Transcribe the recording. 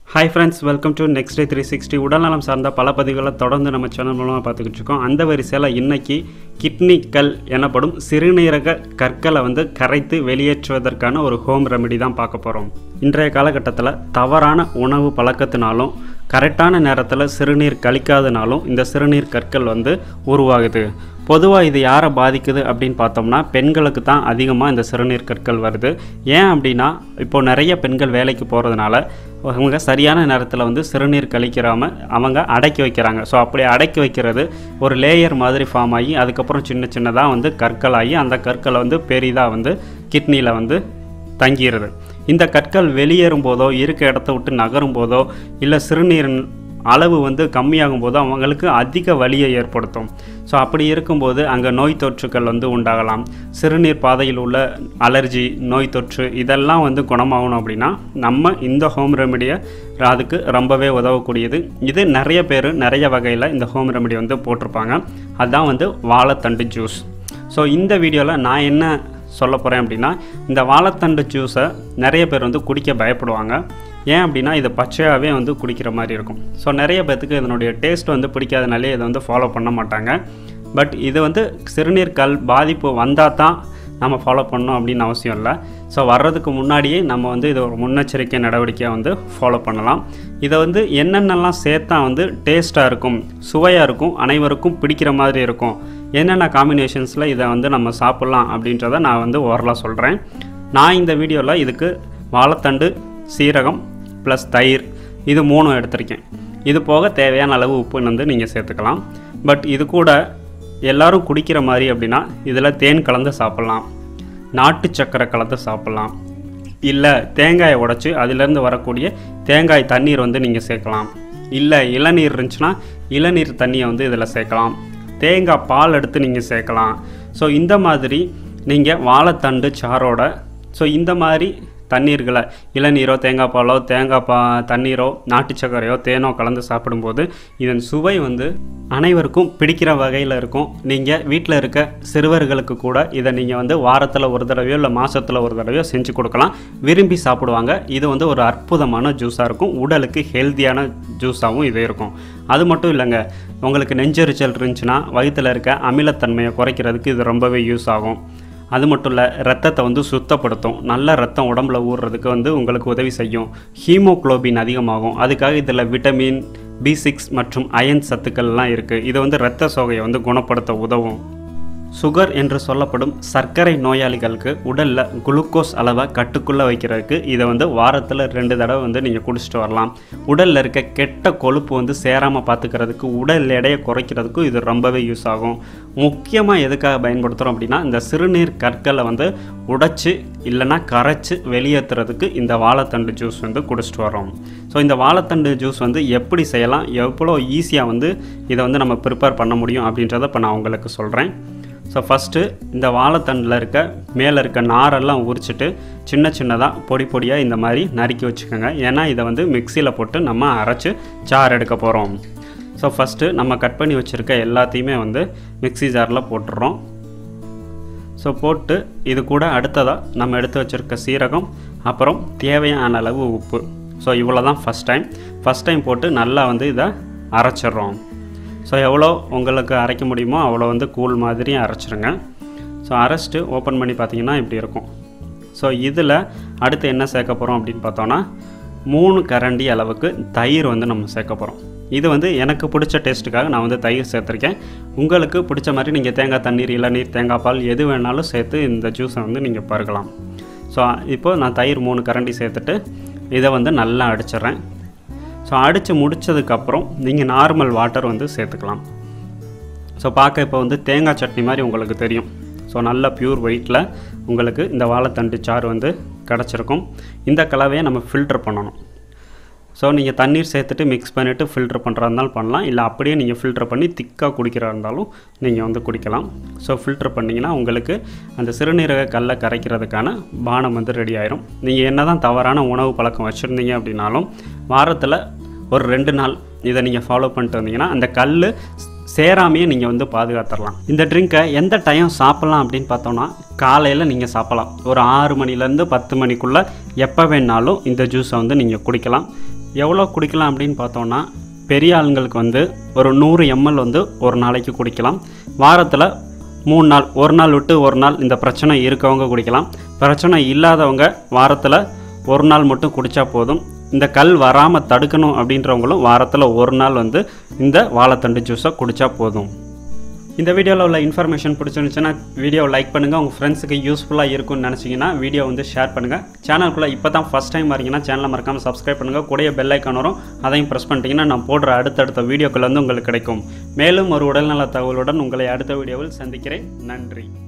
hi friends welcome to next day three sixty உடல்நலம் சார்ந்த பல பதிவுகளை தொடர்ந்து நம்ம சேனல் மூலமாக பார்த்துக்கிட்டு இருக்கோம் அந்த வரிசையில் இன்னைக்கு கிட்னி கல் எனப்படும் சிறுநீரக கற்களை வந்து கரைத்து வெளியேற்றுவதற்கான ஒரு ஹோம் ரெமெடி தான் பார்க்க போகிறோம் இன்றைய காலகட்டத்தில் தவறான உணவு பழக்கத்தினாலும் கரெக்டான நேரத்தில் சிறுநீர் கழிக்காதனாலும் இந்த சிறுநீர் கற்கள் வந்து உருவாகுது பொதுவாக இது யாரை பாதிக்குது அப்படின்னு பார்த்தோம்னா பெண்களுக்கு தான் அதிகமாக இந்த சிறுநீர் கற்கள் வருது ஏன் அப்படின்னா இப்போ நிறைய பெண்கள் வேலைக்கு போகிறதுனால அவங்க சரியான நேரத்தில் வந்து சிறுநீர் கழிக்கிறாம அவங்க அடக்கி வைக்கிறாங்க ஸோ அப்படி அடக்கி வைக்கிறது ஒரு லேயர் மாதிரி ஃபார்ம் ஆகி அதுக்கப்புறம் சின்ன சின்னதாக வந்து கற்கள் ஆகி அந்த கற்களை வந்து பெரிதாக வந்து கிட்னியில் வந்து தங்கிடுது இந்த கற்கள் வெளியேறும் போதோ இருக்க இடத்த விட்டு நகரும் போதோ இல்லை சிறுநீர் அளவு வந்து கம்மியாகும் போது அவங்களுக்கு அதிக வலியை ஏற்படுத்தும் ஸோ அப்படி இருக்கும்போது அங்கே நோய் தொற்றுக்கள் வந்து உண்டாகலாம் சிறுநீர் பாதையில் உள்ள அலர்ஜி நோய் தொற்று இதெல்லாம் வந்து குணமாகணும் அப்படின்னா நம்ம இந்த ஹோம் ரெமெடியை அதுக்கு ரொம்பவே உதவக்கூடியது இது நிறைய பேர் நிறைய வகையில் இந்த ஹோம் ரெமெடி வந்து போட்டிருப்பாங்க அதுதான் வந்து வாழைத்தண்டு ஜூஸ் ஸோ இந்த வீடியோவில் நான் என்ன சொல்ல போகிறேன் அப்படின்னா இந்த வாழைத்தண்டு ஜூஸை நிறைய பேர் வந்து குடிக்க பயப்படுவாங்க ஏன் அப்படின்னா இது பச்சையாகவே வந்து குடிக்கிற மாதிரி இருக்கும் ஸோ நிறைய பேர்த்துக்கு இதனுடைய டேஸ்ட் வந்து பிடிக்காதனாலே இதை வந்து ஃபாலோ பண்ண மாட்டாங்க பட் இது வந்து சிறுநீர் கல் பாதிப்பு வந்தால் தான் நம்ம ஃபாலோ பண்ணணும் அப்படின்னு அவசியம் இல்லை ஸோ வர்றதுக்கு முன்னாடியே நம்ம வந்து இது ஒரு முன்னெச்சரிக்கை நடவடிக்கையாக வந்து ஃபாலோ பண்ணலாம் இதை வந்து என்னென்னலாம் சேர்த்தா வந்து டேஸ்ட்டாக இருக்கும் சுவையாக இருக்கும் அனைவருக்கும் பிடிக்கிற மாதிரி இருக்கும் என்னென்ன காம்பினேஷன்ஸில் இதை வந்து நம்ம சாப்பிட்லாம் அப்படின்றத நான் வந்து ஓரலாக சொல்கிறேன் நான் இந்த வீடியோவில் இதுக்கு வாழைத்தண்டு சீரகம் ப்ளஸ் தயிர் இது மூணும் எடுத்திருக்கேன் இது போக தேவையான அளவு உப்பு வந்து நீங்கள் சேர்த்துக்கலாம் பட் இது கூட எல்லாரும் குடிக்கிற மாதிரி அப்படின்னா இதில் தேன் கலந்து சாப்பிட்லாம் நாட்டு சக்கரை கலந்து சாப்பிட்லாம் இல்லை தேங்காயை உடச்சி அதிலேருந்து வரக்கூடிய தேங்காய் தண்ணீர் வந்து நீங்கள் சேர்க்கலாம் இல்லை இளநீர் இருந்துச்சுன்னா இளநீர் தண்ணியை வந்து இதில் சேர்க்கலாம் தேங்காய் பால் எடுத்து நீங்கள் சேர்க்கலாம் ஸோ இந்த மாதிரி நீங்கள் வாழைத்தண்டு சாரோட ஸோ இந்த மாதிரி தண்ணீர்களை இளநீரோ தேங்காய் பாலோ தேங்காய் பா தண்ணீரோ நாட்டு சர்க்கரையோ தேனோ கலந்து சாப்பிடும்போது இதன் சுவை வந்து அனைவருக்கும் பிடிக்கிற வகையில் இருக்கும் நீங்கள் வீட்டில் இருக்க சிறுவர்களுக்கு கூட இதை நீங்கள் வந்து வாரத்தில் ஒரு தடவையோ இல்லை மாதத்தில் ஒரு தடவையோ செஞ்சு கொடுக்கலாம் விரும்பி சாப்பிடுவாங்க இது வந்து ஒரு அற்புதமான ஜூஸாக இருக்கும் உடலுக்கு ஹெல்த்தியான ஜூஸாகவும் இது இருக்கும் அது மட்டும் இல்லைங்க உங்களுக்கு நெஞ்செரிச்சல் இருந்துச்சுன்னா வயிற்றில் இருக்க அமிலத்தன்மையை குறைக்கிறதுக்கு இது ரொம்பவே யூஸ் ஆகும் அது மட்டும் இல்லை ரத்தத்தை வந்து சுத்தப்படுத்தும் நல்ல ரத்தம் உடம்புல ஊறுறதுக்கு வந்து உங்களுக்கு உதவி செய்யும் ஹீமோக்ளோபின் அதிகமாகும் அதுக்காக இதில் விட்டமின் பி சிக்ஸ் மற்றும் அயன் சத்துக்கள்லாம் இருக்குது இது வந்து இரத்த சோகையை வந்து குணப்படுத்த உதவும் சுகர் என்று சொல்லப்படும் சர்க்கரை நோயாளிகளுக்கு உடலில் குளுக்கோஸ் அளவை கட்டுக்குள்ளே வைக்கிறதுக்கு இதை வந்து வாரத்தில் ரெண்டு தடவை வந்து நீங்கள் குடிச்சிட்டு வரலாம் உடலில் இருக்க கெட்ட கொழுப்பு வந்து சேராமல் பார்த்துக்கிறதுக்கு உடல் எடையை குறைக்கிறதுக்கும் இது ரொம்பவே யூஸ் ஆகும் முக்கியமாக எதுக்காக பயன்படுத்துகிறோம் அப்படின்னா இந்த சிறுநீர் கற்களை வந்து உடைச்சி இல்லைன்னா கரைச்சி வெளியேற்றுறதுக்கு இந்த வாழைத்தண்டு ஜூஸ் வந்து குடிச்சிட்டு வரோம் ஸோ இந்த வாழைத்தண்டு ஜூஸ் வந்து எப்படி செய்யலாம் எவ்வளோ ஈஸியாக வந்து இதை வந்து நம்ம ப்ரிப்பேர் பண்ண முடியும் அப்படின்றத இப்போ நான் உங்களுக்கு சொல்கிறேன் ஸோ ஃபஸ்ட்டு இந்த வாழைத்தண்டில் இருக்க மேலே இருக்க நாரெல்லாம் உரிச்சிட்டு சின்ன சின்னதாக பொடி பொடியாக இந்த மாதிரி நறுக்கி வச்சுக்கோங்க ஏன்னா இதை வந்து மிக்சியில் போட்டு நம்ம அரைச்சி சாறு எடுக்க போகிறோம் ஸோ ஃபஸ்ட்டு நம்ம கட் பண்ணி வச்சுருக்க எல்லாத்தையுமே வந்து மிக்சி ஜாரில் போட்டுடுறோம் ஸோ போட்டு இது கூட அடுத்ததாக நம்ம எடுத்து வச்சுருக்க சீரகம் அப்புறம் தேவையான அளவு உப்பு ஸோ இவ்வளோ தான் ஃபஸ்ட் டைம் ஃபஸ்ட் டைம் போட்டு நல்லா வந்து இதை அரைச்சிட்றோம் ஸோ எவ்வளோ உங்களுக்கு அரைக்க முடியுமோ அவ்வளோ வந்து கூழ் மாதிரி அரைச்சிருங்க ஸோ அரைச்சிட்டு ஓப்பன் பண்ணி பார்த்தீங்கன்னா இப்படி இருக்கும் ஸோ இதில் அடுத்து என்ன சேர்க்க போகிறோம் அப்படின்னு பார்த்தோன்னா மூணு கரண்டி அளவுக்கு தயிர் வந்து நம்ம சேர்க்க போகிறோம் இது வந்து எனக்கு பிடிச்ச டேஸ்ட்டுக்காக நான் வந்து தயிர் சேர்த்துருக்கேன் உங்களுக்கு பிடிச்ச மாதிரி நீங்கள் தேங்காய் தண்ணீர் இளநீர் தேங்காய் பால் எது வேணாலும் சேர்த்து இந்த ஜூஸை வந்து நீங்கள் பருகலாம் ஸோ இப்போ நான் தயிர் மூணு கரண்டி சேர்த்துட்டு இதை வந்து நல்லா அடிச்சிட்றேன் ஸோ அடித்து முடித்ததுக்கப்புறம் நீங்கள் நார்மல் வாட்டர் வந்து சேர்த்துக்கலாம் ஸோ பார்க்க இப்போ வந்து தேங்காய் சட்னி மாதிரி உங்களுக்கு தெரியும் ஸோ நல்ல பியூர் வெயிட்டில் உங்களுக்கு இந்த வாழைத்தண்டு சாறு வந்து கிடச்சிருக்கும் இந்த கலவையை நம்ம ஃபில்டர் பண்ணணும் ஸோ நீங்கள் தண்ணீர் சேர்த்துட்டு மிக்ஸ் பண்ணிவிட்டு ஃபில்டர் பண்ணுறா இருந்தாலும் பண்ணலாம் இல்லை அப்படியே நீங்கள் ஃபில்டர் பண்ணி திக்காக குடிக்கிறா இருந்தாலும் நீங்கள் வந்து குடிக்கலாம் ஸோ ஃபில்டர் பண்ணிங்கன்னா உங்களுக்கு அந்த சிறுநீரக கல்லை கரைக்கிறதுக்கான பானம் வந்து ரெடி ஆயிரும் நீங்கள் என்ன தான் தவறான உணவு பழக்கம் வச்சுருந்தீங்க அப்படின்னாலும் வாரத்தில் ஒரு ரெண்டு நாள் இதை நீங்கள் ஃபாலோ பண்ணிட்டு வந்தீங்கன்னா அந்த கல் சேராமையே நீங்கள் வந்து பாதுகாத்துடலாம் இந்த ட்ரிங்கை எந்த டைம் சாப்பிட்லாம் அப்படின்னு பார்த்தோன்னா காலையில் நீங்கள் சாப்பிட்லாம் ஒரு ஆறு மணிலேருந்து பத்து மணிக்குள்ளே எப்போ வேணாலும் இந்த ஜூஸை வந்து நீங்கள் குடிக்கலாம் எவ்வளோ குடிக்கலாம் அப்படின்னு பார்த்தோன்னா பெரிய ஆளுங்களுக்கு வந்து ஒரு நூறு எம்எல் வந்து ஒரு நாளைக்கு குடிக்கலாம் வாரத்தில் மூணு நாள் ஒரு நாள் விட்டு ஒரு நாள் இந்த பிரச்சனை இருக்கவங்க குடிக்கலாம் பிரச்சனை இல்லாதவங்க வாரத்தில் ஒரு நாள் மட்டும் குடித்தா போதும் இந்த கல் வராமல் தடுக்கணும் அப்படின்றவங்களும் வாரத்தில் ஒரு நாள் வந்து இந்த வாழைத்தண்டு ஜூஸை குடித்தா போதும் இந்த வீடியோவில் உள்ள இன்ஃபர்மேஷன் பிடிச்சிருந்துச்சுன்னா வீடியோவை லைக் பண்ணுங்கள் உங்கள் ஃப்ரெண்ட்ஸுக்கு யூஸ்ஃபுல்லாக இருக்கும்னு நினச்சிங்கன்னா வீடியோ வந்து ஷேர் பண்ணுங்கள் சேனலுக்குள்ளே இப்போ தான் ஃபஸ்ட் டைம் வரீங்கன்னா சேனலை மறக்காமல் சப்ஸ்கிரைப் பண்ணுங்கள் கூடிய பெல் ஐக்கான் வரும் அதையும் ப்ரெஸ் பண்ணிட்டீங்கன்னா நான் போடுற அடுத்தடுத்த வீடியோக்கள் வந்து உங்களுக்கு கிடைக்கும் மேலும் ஒரு உடல்நல தகவலுடன் உங்களை அடுத்த வீடியோவில் சந்திக்கிறேன் நன்றி